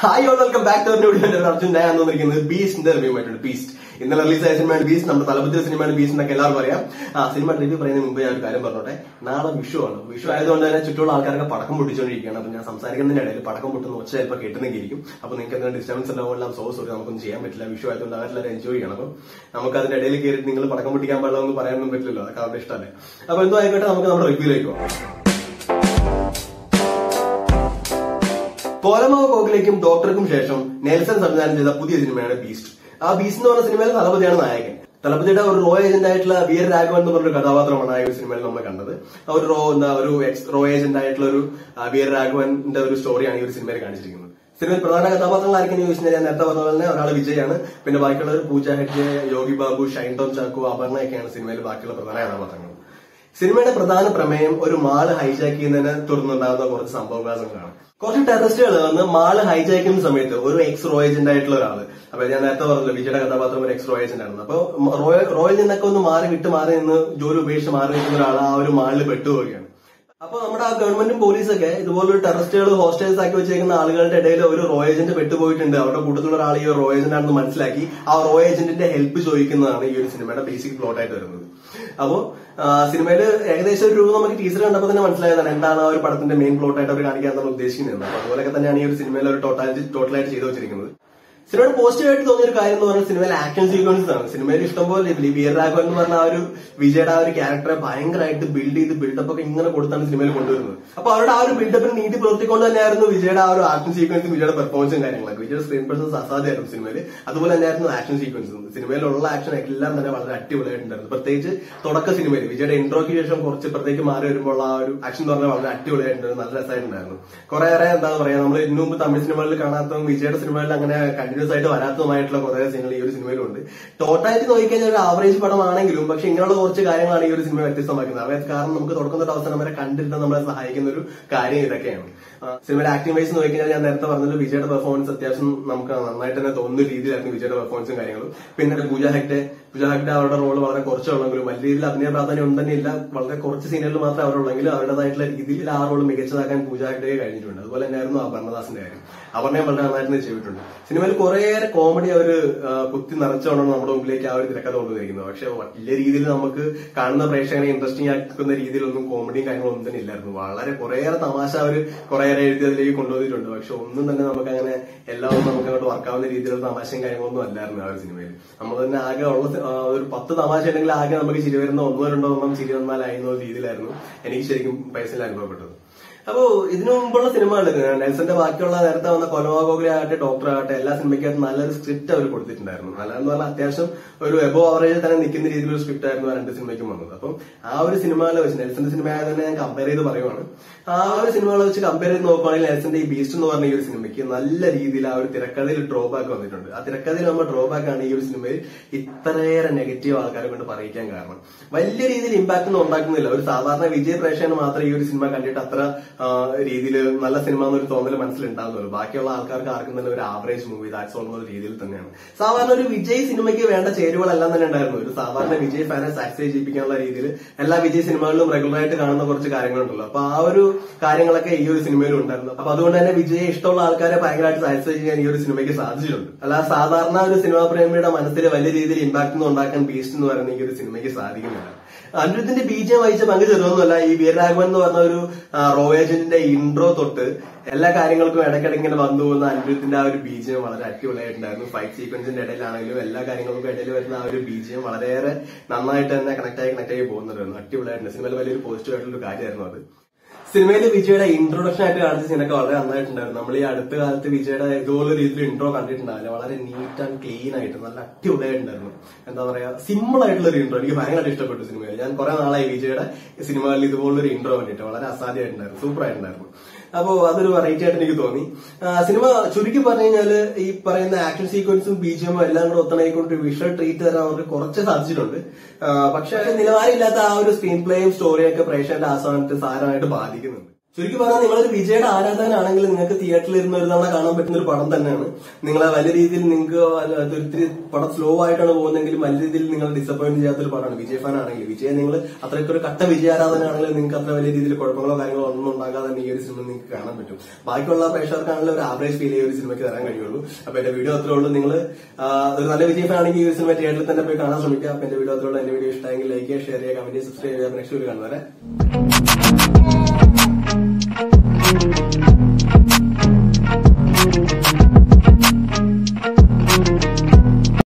hi all welcome back to video Arjun ഞാൻ വന്നിരിക്കുന്നത് ബീസ്റ്റിന്റെ റിവ്യൂ ആയിട്ടുണ്ട് ബീസ്റ്റ് ഇന്നലെ റിലീസ് ആയ സിനിമയാണ് ബീസ്റ്റ് നമ്മുടെ തലപ്പത്തിയ സിനിമയാണ് ബീസ്റ്റ് എന്നൊക്കെ എല്ലാവർക്കും അറിയാം ആ സിനിമ റിവ്യൂ പറയുന്നതിന് മുമ്പ് ഞാൻ ഒരു കാര്യം പറഞ്ഞോട്ടെ നാളെ വിഷു ആണ് വിഷു ആയതുകൊണ്ട് തന്നെ ചുറ്റുമുള്ള ആൾക്കാരൊക്കെ പടക്കം പൊട്ടിച്ചുകൊണ്ടിരിക്കുകയാണ് അപ്പൊ ഞാൻ സംസാരിക്കുന്നതിന്റെ ഇടയിൽ പടക്കം പൊട്ടുന്ന ഒച്ച ചിലപ്പോൾ കേട്ടുന്നെങ്കിരിക്കും അപ്പൊ നിങ്ങൾക്ക് എന്തെങ്കിലും ഡിസ്റ്റർബൻസ് ഉണ്ടാവുമ്പോൾ സോ സോറി നമുക്കൊന്നും ചെയ്യാൻ പറ്റില്ല വിഷു ആയതുകൊണ്ട് അവരെല്ലാവരും എൻജോയ് ചെയ്യണം അപ്പം നമുക്ക് അതിന്റെ ഇടയിൽ കയറി നിങ്ങൾ പടക്കം പൊട്ടിക്കാൻ പാടില്ല എന്ന് പറയാനൊന്നും പറ്റില്ലല്ലോ അതൊക്കെ അവരുടെ ഇഷ്ടമല്ലേ അപ്പൊ എന്തോ ആയിക്കോട്ടെ നമുക്ക് നമ്മുടെ റിവ്യൂലേക്ക് പോകാം പോലമാവ് കോക്കിലേക്കും ഡോക്ടർക്കും ശേഷം നെൽസൺ സംവിധാനം ചെയ്ത പുതിയ സിനിമയാണ് ബീസ്റ്റ് ആ ബീസ്റ്റ് എന്ന് പറഞ്ഞ സിനിമയിൽ തലപതിയാണ് നായകൻ തലപതിയുടെ ഒരു റോ ഏജന്റ് ആയിട്ടുള്ള വീര രാഘവൻ എന്ന് പറഞ്ഞൊരു കഥാപാത്രമാണ് ആ ഒരു സിനിമയിൽ നമ്മൾ കണ്ടത് ആ ഒരു റോ എന്താ ഒരു എക്സ് റോ ഏജന്റ് ആയിട്ടുള്ള ഒരു ആ, വീര രാഘവന്റെ ഒരു സ്റ്റോറിയാണ് ഈ ഒരു സിനിമയിൽ കാണിച്ചിരിക്കുന്നത് സിനിമയിൽ പ്രധാന കഥാപാത്രങ്ങൾ ആർക്കെന്ന് ചോദിച്ചാൽ ഞാൻ നേരത്തെ പറഞ്ഞ പോലെ തന്നെ ഒരാൾ വിജയാണ് പിന്നെ ബാക്കിയുള്ളവർ പൂജ ഹെഡ്ജെ യോഗി ബാബു ഷൈൻ ടോം ചാക്കു അപർണയൊക്കെയാണ് സിനിമയിൽ ബാക്കിയുള്ള പ്രധാന കഥാപാത്രങ്ങൾ സിനിമയുടെ പ്രധാന പ്രമേയം ഒരു മാള് ഹൈജാക്ക് ചെയ്യുന്നതിനെ തുടർന്നുണ്ടാകുന്ന കുറച്ച് സംഭവവികാസങ്ങളാണ് കുറച്ച് ടെററിസ്റ്റുകൾ വന്ന് മാള് ഹൈജാക്ക് ചെയ്യുന്ന സമയത്ത് ഒരു എക്സ് റോ ഏജന്റ് ആയിട്ടുള്ള ഒരാള് അപ്പൊ ഞാൻ നേരത്തെ പറഞ്ഞല്ലോ വിജയുടെ കഥാപാത്രം ഒരു എക്സ് റോ ഏജന്റ് ആയിരുന്നു അപ്പൊ റോയൽ റോയൽ നിന്നൊക്കെ ഒന്ന് മാറി വിട്ട് മാറി നിന്ന് ജോലി ഉപേക്ഷിച്ച് മാറി നിൽക്കുന്ന ഒരാൾ ആ ഒരു മാളിൽ പെട്ടുപോവുകയാണ് അപ്പൊ നമ്മുടെ ആ ഗവൺമെന്റും പോലീസൊക്കെ ഇതുപോലൊരു ടെററിസ്റ്റുകൾ ഹോസ്റ്റേഴ്സ് ആക്കി വെച്ചേക്കുന്ന ആളുകളുടെ ഇടയിൽ ഒരു റോ ഏജന്റ് പെട്ടുപോയിട്ടുണ്ട് അവരുടെ കൂട്ടത്തിലുള്ള ഒരാൾ ഈ റോ ഏജന്റ് ആണെന്ന് മനസ്സിലാക്കി ആ റോ ഏജന്റിന്റെ ഹെൽപ്പ് ചോദിക്കുന്നതാണ് ഈ ഒരു സിനിമയുടെ ബേസിക് പ്ലോട്ട് ആയിട്ട് വരുന്നത് അപ്പോ സിനിമയിൽ ഏകദേശം ഒരു രൂപ നമുക്ക് ടീച്ചർ കണ്ടപ്പോൾ തന്നെ മനസ്സിലായതാണ് എന്താണ് ആ ഒരു പടത്തിന്റെ മെയിൻ പ്ലോട്ട് ആയിട്ട് അവർ കാണിക്കാൻ നമ്മൾ ഉദ്ദേശിക്കുന്നത് അപ്പൊ അതുപോലൊക്കെ തന്നെയാണ് ഈ ഒരു സിനിമയിൽ ഒരു ടോട്ടാലിറ്റി ടോട്ടലായിട്ട് ചെയ്തു വെച്ചിരിക്കുന്നത് സിനിമയുടെ പോസിറ്റീവ് ആയിട്ട് തോന്നിയ ഒരു കാര്യം എന്ന് പറഞ്ഞാൽ സിനിമയിൽ ആക്ഷൻ സീക്വൻസസ് ആണ് സിനിമയിൽ ഇഷ്ടംപോലെ ഈ വീർ രാഘവൻ എന്ന് പറഞ്ഞ ആ ഒരു വിജയുടെ ആ ഒരു ക്യാരക്ടറെ ഭയങ്കരമായിട്ട് ബിൽഡ് ചെയ്ത് ബിൽഡപ്പ് ഒക്കെ ഇങ്ങനെ കൊടുത്താണ് സിനിമയിൽ കൊണ്ടുവരുന്നത് അപ്പൊ അവരുടെ ആ ഒരു ബിൽഡപ്പിന് നീതി പുലർത്തിക്കൊണ്ട് തന്നെയായിരുന്നു വിജയുടെ ആ ഒരു ആക്ഷൻ സീക്വൻസും വിജയുടെ പെർഫോമൻസും കാര്യങ്ങളൊക്കെ വിജയുടെ സ്ക്രീൻ പ്രസൻസ് അസാധ്യമായിരുന്നു സിനിമയിൽ അതുപോലെ തന്നെയായിരുന്നു ആക്ഷൻ സീക്വൻസും സിനിമയിലുള്ള ആക്ഷൻ എല്ലാം തന്നെ വളരെ അടിപൊളിയായിട്ടുണ്ടായിരുന്നു പ്രത്യേകിച്ച് തുടക്ക സിനിമയിൽ വിജയുടെ ഇൻട്രോയ്ക്ക് ശേഷം കുറച്ച് ഇപ്പുറത്തേക്ക് മാറി വരുമ്പോൾ ആ ഒരു ആക്ഷൻ എന്ന് പറഞ്ഞാൽ വളരെ അടിപൊളിയായിട്ടുണ്ടായിരുന്നു നല്ല രസമായിട്ടുണ്ടായിരുന്നു കുറേയേറെ എന്താ പറയാ നമ്മൾ ഇതിനു മുമ്പ് തമിഴ് സിനിമകളിൽ കാണാത്തതും വിജയുടെ സിനിമകളിൽ അങ്ങനെ കണ്ടിന്യൂസ് ആയിട്ട് വരാത്തതുമായിട്ടുള്ള കുറെ സീനുകൾ ഈ ഒരു സിനിമയിലുണ്ട് ടോട്ടാലിറ്റി നോക്കിക്കഴിഞ്ഞാൽ ഒരു ആവറേജ് പടമാണെങ്കിലും പക്ഷെ ഇങ്ങനെയുള്ള കുറച്ച് കാര്യങ്ങളാണ് ഈ ഒരു സിനിമ വ്യത്യസ്തമാക്കുന്നത് അവ കാരണം നമുക്ക് തുടക്കം തൊട്ട് അവസാനം വരെ കണ്ടിരുന്ന നമ്മളെ സഹായിക്കുന്ന ഒരു കാര്യം ഇതൊക്കെയാണ് ആ, സിനിമയുടെ ആക്ടിംഗ് വൈസ് നോക്കിക്കഴിഞ്ഞാൽ ഞാൻ നേരത്തെ പറഞ്ഞത് വിജയുടെ പെർഫോമൻസ് അത്യാവശ്യം നമുക്ക് നന്നായിട്ട് തന്നെ തോന്നുന്ന രീതിയിലായിരുന്നു വിജയുടെ പെർഫോമൻസും കാര്യങ്ങളും പിന്നെ പൂജ ഹെഗ്ഡെ പൂജ ഹെഗ്ഡെ അവരുടെ റോൾ വളരെ കുറച്ചുള്ളെങ്കിലും വലിയ രീതിയിൽ അഭിനയ പ്രാധാന്യം ഉണ്ടെന്നെ ഇല്ല വളരെ കുറച്ച് സീനുകളിൽ മാത്രമേ അവരുള്ളെങ്കിലും അവരുടേതായിട്ടുള്ള രീതിയിൽ ആ റോൾ മികച്ചതാക്കാൻ പൂജ ഹെഗ്ഡെ കഴിഞ്ഞിട്ടുണ്ട് അതുപോലെ തന്നെയായിരുന്നു അപർണദാസിന്റെ കാര്യം അപർണയെ വളരെ നന്നായിട്ട് ചെയ്തിട്ടുണ്ട് സിനിമയിൽ കുറേയേറെ കോമഡി അവര് ആ, കുത്തി നിറച്ചോണ്ടാണ് നമ്മുടെ മുമ്പിലേക്ക് ആ ഒരു തിരക്കഥ കൊണ്ടുവന്നിരിക്കുന്നത് പക്ഷെ വലിയ രീതിയിൽ നമുക്ക് കാണുന്ന പ്രേക്ഷകനെ ഇൻട്രസ്റ്റിംഗ് ആക്കുന്ന രീതിയിലൊന്നും കോമഡിയും കാര്യങ്ങളും ഒന്നും തന്നെ ഇല്ലായിരുന്നു വളരെ കുറേയേറെ തമാശ അവര് കുറേയേറെ എഴുതി അതിലേക്ക് കൊണ്ടുവന്നിട്ടുണ്ട് പക്ഷെ ഒന്നും തന്നെ നമുക്ക് അങ്ങനെ എല്ലാം ഒന്നും നമുക്ക് അങ്ങോട്ട് വർക്കാവുന്ന രീതിയിലുള്ള തമാശയും കാര്യങ്ങളൊന്നും അല്ലായിരുന്നു ആ ഒരു സിനിമയിൽ നമ്മൾ തന്നെ ആകെ ഉള്ള സി- ആ, ഒരു പത്ത് തമാശ ഉണ്ടെങ്കിൽ ആകെ നമുക്ക് ചിരി വരുന്ന ഒന്നോ രണ്ടോ ഒന്നും ചിരി വന്നാലായി എന്ന ഒരു രീതിയിലായിരുന്നു എനിക്ക് ശരിക്കും പേഴ്സണൽ അനുഭവപ്പെട്ടത് അപ്പോ ഇതിനു മുമ്പുള്ള സിനിമകൾ നെൽസന്റെ ബാക്കിയുള്ള നേരത്തെ വന്ന കൊലവാഗോഗിലെ ആകട്ടെ ഡോക്ടർ ആകട്ടെ എല്ലാ സിനിമയ്ക്കകത്ത് നല്ലൊരു സ്ക്രിപ്റ്റ് അവർ കൊടുത്തിട്ടുണ്ടായിരുന്നു നല്ലതെന്ന് പറഞ്ഞാൽ അത്യാവശ്യം ഒരു എബോ അവറേജിൽ തന്നെ നിൽക്കുന്ന രീതിയിലുള്ള സ്ക്രിപ്റ്റ് ആയിരുന്നു ആ രണ്ട് സിനിമയ്ക്കും വന്നത് അപ്പം ആ ഒരു സിനിമകളെ വെച്ച് നെൽസന്റെ സിനിമ ആയത് തന്നെ ഞാൻ കമ്പയർ ചെയ്ത് പറയുവാണ് ആ ഒരു സിനിമകളെ വെച്ച് കമ്പയർ ചെയ്ത് നോക്കുവാണെങ്കിൽ നെൽസന്റെ ഈ ബീസ്റ്റ് എന്ന് പറഞ്ഞ ഈ ഒരു സിനിമയ്ക്ക് നല്ല രീതിയിൽ ആ ഒരു തിരക്കഥയിൽ ഡ്രോബാക്ക് വന്നിട്ടുണ്ട് ആ തിരക്കഥയിൽ നമ്മൾ ഡ്രോബാക്ക് ആണ് ഈ ഒരു സിനിമയിൽ ഇത്രയേറെ നെഗറ്റീവ് ആൾക്കാരെ കൊണ്ട് പറയിക്കാൻ കാരണം വലിയ രീതിയിൽ ഇമ്പാക്ട് ഒന്നും ഉണ്ടാക്കുന്നില്ല ഒരു സാധാരണ വിജയ പ്രേക്ഷകന് മാത്രമേ ഈ ഒരു സിനിമ കണ്ടിട്ട് അത്ര രീതിയിൽ നല്ല സിനിമ എന്നൊരു തോന്നൽ മനസ്സിലുണ്ടാകുന്നുള്ളൂ ബാക്കിയുള്ള ആൾക്കാർക്ക് ആർക്കും തന്നെ ഒരു ആവറേജ് മൂവി ദാറ്റ്സ് ഓൾ എന്ന രീതിയിൽ തന്നെയാണ് സാധാരണ ഒരു വിജയ് സിനിമയ്ക്ക് വേണ്ട ചേരുവകളെല്ലാം തന്നെ ഉണ്ടായിരുന്നു ഒരു സാധാരണ വിജയ് ഫാനെ സാറ്റിസ്ഫൈ ചെയ്യിപ്പിക്കാനുള്ള രീതിയിൽ എല്ലാ വിജയ് സിനിമകളിലും റെഗുലർ ആയിട്ട് കാണുന്ന കുറച്ച് കാര്യങ്ങളുണ്ടല്ലോ അപ്പൊ ആ ഒരു കാര്യങ്ങളൊക്കെ ഈ ഒരു സിനിമയിലും ഉണ്ടായിരുന്നു അപ്പൊ അതുകൊണ്ട് തന്നെ വിജയ് ഇഷ്ടമുള്ള ആൾക്കാരെ ഭയങ്കരമായിട്ട് സാറ്റിസ്ഫൈ ചെയ്യാൻ ഈ ഒരു സിനിമയ്ക്ക് സാധിച്ചിട്ടുണ്ട് അല്ല സാധാരണ ഒരു സിനിമാ പ്രേമിയുടെ മനസ്സിൽ വലിയ രീതിയിൽ ഇമ്പാക്ട് ഒന്നും ഉണ്ടാക്കാൻ ബീസ്റ്റ് എന്ന് പറയുന്ന ഈ ഒരു സിനിമയ്ക്ക് സാധിക്കുന്നില്ല അനിരുദ്ധിന്റെ ബീജം വഹിച്ച പങ്ക് ചെറുതൊന്നുമല്ല ഈ വീരരാഘവൻ എന്ന് പറഞ്ഞ ഒരു റോ ഏജന്റിന്റെ ഇൻട്രോ തൊട്ട് എല്ലാ കാര്യങ്ങൾക്കും ഇടയ്ക്കിടയ്ക്ക് ഇങ്ങനെ വന്നു പോകുന്ന അനിരുദ്ധിന്റെ ആ ഒരു ബീജം വളരെ അടിപൊളിയായിട്ടുണ്ടായിരുന്നു ഫൈറ്റ് സീക്വൻസിന്റെ ഇടയിലാണെങ്കിലും എല്ലാ കാര്യങ്ങൾക്കും ഇടയിൽ വരുന്ന ആ ഒരു ബീജം വളരെയേറെ നന്നായിട്ട് തന്നെ കണക്ട് ആയി കണക്ട് ആയി പോകുന്നുണ്ടായിരുന്നു അടിപൊളിയായിട്ടുണ്ട് സിനിമയിൽ വലിയൊരു പോസിറ്റീവ് ആയിട്ടുള്ള ഒരു കാര്യമായിരുന്നു അത് സിനിമയിൽ വിജയുടെ ഇൻട്രൊഡക്ഷൻ ആയിട്ട് കാണിച്ച സീനൊക്കെ വളരെ നന്നായിട്ടുണ്ടായിരുന്നു നമ്മൾ ഈ അടുത്ത കാലത്ത് വിജയുടെ ഇതുപോലെ രീതിയിൽ ഇൻട്രോ കണ്ടിട്ടുണ്ടാവില്ല വളരെ നീറ്റ് ആൻഡ് ക്ലീൻ ആയിട്ട് നല്ല അടിപൊളിയായിട്ടുണ്ടായിരുന്നു എന്താ പറയാ സിമ്പിൾ ആയിട്ടുള്ള ഒരു ഇൻട്രോ എനിക്ക് ഭയങ്കരമായിട്ട് ഇഷ്ടപ്പെട്ടു സിനിമയിൽ ഞാൻ കുറെ നാളായി വിജയുടെ സിനിമകളിൽ ഇതുപോലൊരു ഇൻട്രോ കണ്ടിട്ട് വളരെ അസാധ്യമായിട്ടുണ്ടായിരുന്നു സൂപ്പർ ആയിട്ടുണ്ടായിരുന്നു അപ്പോ അതൊരു വെറൈറ്റി ആയിട്ട് എനിക്ക് തോന്നി ആ, സിനിമ ചുരുക്കി പറഞ്ഞു കഴിഞ്ഞാല് ഈ പറയുന്ന ആക്ഷൻ സീക്വൻസും ബീജിയമും എല്ലാം കൂടെ ഒത്തണയിക്കൊണ്ട് വിഷ്വൽ ട്രീറ്റ് തരാൻ അവർക്ക് കുറച്ച് സാധിച്ചിട്ടുണ്ട് ആ, പക്ഷെ നിലവാരമില്ലാത്ത ആ ഒരു സ്ക്രീൻ പ്ലേയും സ്റ്റോറിയൊക്കെ പ്രേക്ഷകന്റെ ആസ്വാദനത്തെ സാരമായിട്ട് ബാധിക്കുന്നുണ്ട് ചുരുക്കി പറഞ്ഞാൽ നിങ്ങളൊരു വിജയുടെ ആരാധകനാണെങ്കിൽ നിങ്ങൾക്ക് തിയേറ്ററിൽ ഇരുന്ന് ഒരു തവണ കാണാൻ പറ്റുന്ന ഒരു പടം തന്നെയാണ് നിങ്ങളെ വലിയ രീതിയിൽ നിങ്ങൾക്ക് അത് ഒത്തിരി പടം സ്ലോ ആയിട്ടാണ് പോകുന്നതെങ്കിലും വലിയ രീതിയിൽ നിങ്ങൾ ഡിസപ്പോയിന്റ് ചെയ്യാത്തൊരു പടമാണ് വിജയ് ഫാൻ ആണെങ്കിൽ വിജയ് നിങ്ങൾ അത്രയ്ക്ക് ഒരു കട്ട വിജയാരാധനാണെങ്കിൽ നിങ്ങൾക്ക് അത്ര വലിയ രീതിയിൽ കുഴപ്പങ്ങളോ കാര്യങ്ങളോ ഒന്നും ഉണ്ടാകാതെ തന്നെ ഈ ഒരു സിനിമ നിങ്ങൾക്ക് കാണാൻ പറ്റും ബാക്കിയുള്ള പ്രേക്ഷകർക്കാണെങ്കിൽ ഒരു ആവറേജ് ഫീൽ ഈ ഒരു സിനിമയ്ക്ക് തരാൻ കഴിയുള്ളൂ അപ്പൊ എന്റെ വീഡിയോ അത്രേ ഉള്ളൂ നിങ്ങൾ ഒരു നല്ല വിജയ് ഫാൻ ആണെങ്കിൽ ഈ ഒരു സിനിമ തിയേറ്ററിൽ തന്നെ പോയി കാണാൻ ശ്രമിക്കുക അപ്പൊ എന്റെ വീഡിയോ അത്രേ ഉള്ളൂ എന്റെ വീഡിയോ ഇഷ്ടമെങ്കിൽ ലൈക്ക് ചെയ്യുക ഷെയർ ചെയ്യുക കമന്റ് ചെയ്യുക സബ്സ്ക്രൈബ് ചെയ്യുക നെക്സ്റ്റ് വീഡിയോ കാണുന്നവരെ